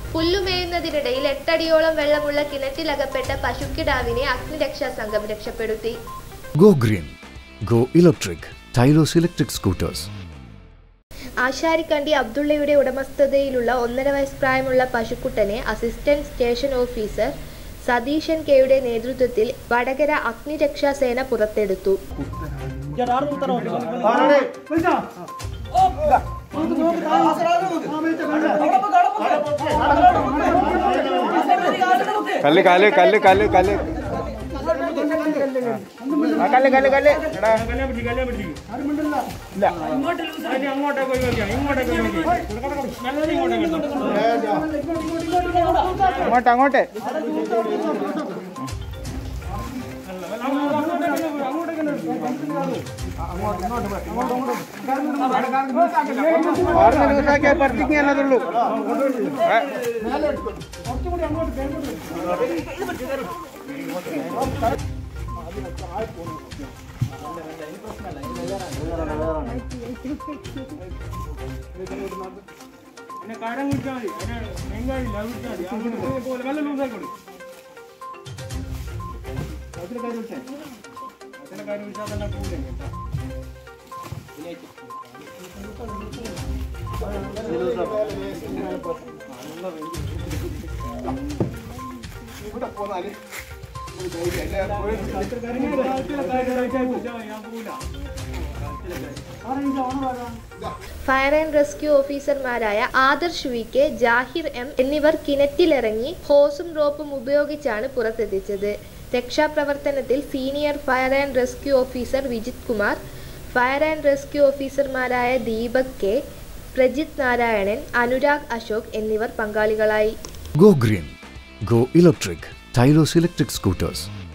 പുല്ലുമേയുന്നതിനിടയിൽ എട്ടടിയോളം വെള്ളമുള്ള കിണറ്റിലകപ്പെട്ട പശുക്കിടാവിനെ അഗ്നിരക്ഷാ സംഘം രക്ഷപ്പെടുത്തി Go green. Go electric. Tyros electric scooters. ആശാരിക്കണ്ടി അബ്ദുള്ളയുടെ ഉടമസ്ഥതയിലുള്ള ഒന്നര വയസ്സ് പ്രായമുള്ള പശുക്കുട്ടനെ അസിസ്റ്റന്റ് സ്റ്റേഷൻ ഓഫീസർ സതീശൻ കെയുടെ നേതൃത്വത്തിൽ വടകര അഗ്നിരക്ഷാ സേന പുറത്തെടുത്തു കല്ല് കല്ല് കല്ല് കല്ല് കല്ല് ആ കല്ല് കല്ല് കല്ല് എടാ അങ്ങോട്ട് അങ്ങോട്ട് ആറ് ദിവസമൊക്കെ പറിച്ചിങ്ങി എന്നതുള്ളൂ ഏ പിന്നെ കാരം കുടിച്ചാൽ മതി അതിന് മെങ്കാരില്ല അത് കുടിച്ചാൽ മതി അങ്ങോട്ട് പോലെ വെള്ളം ലൂസായിക്കോളൂ അതിലെ കാര്യം കുടിച്ചാൽ അതിലെ കാര്യം കുടിച്ചാൽ തന്നെ കൂടെ കേട്ടോ ഫയർ ആൻഡ് റെസ്ക്യൂ ഓഫീസർമാരായ Adarsh V K Jahir M എന്നിവർ കിണറ്റിലിറങ്ങി ഹോസും റോപ്പും ഉപയോഗിച്ചാണ് പുറത്തെത്തിച്ചത് രക്ഷാപ്രവർത്തനത്തിൽ senior fire and rescue officer Vijith Kumar fire and rescue ഓഫീസർമാരായ ദീപക് കെ പ്രജിത് നാരായണൻ അനുരാഗ് അശോക് എന്നിവർ പങ്കാളികളായി Go green. Go electric. Tyros electric scooters.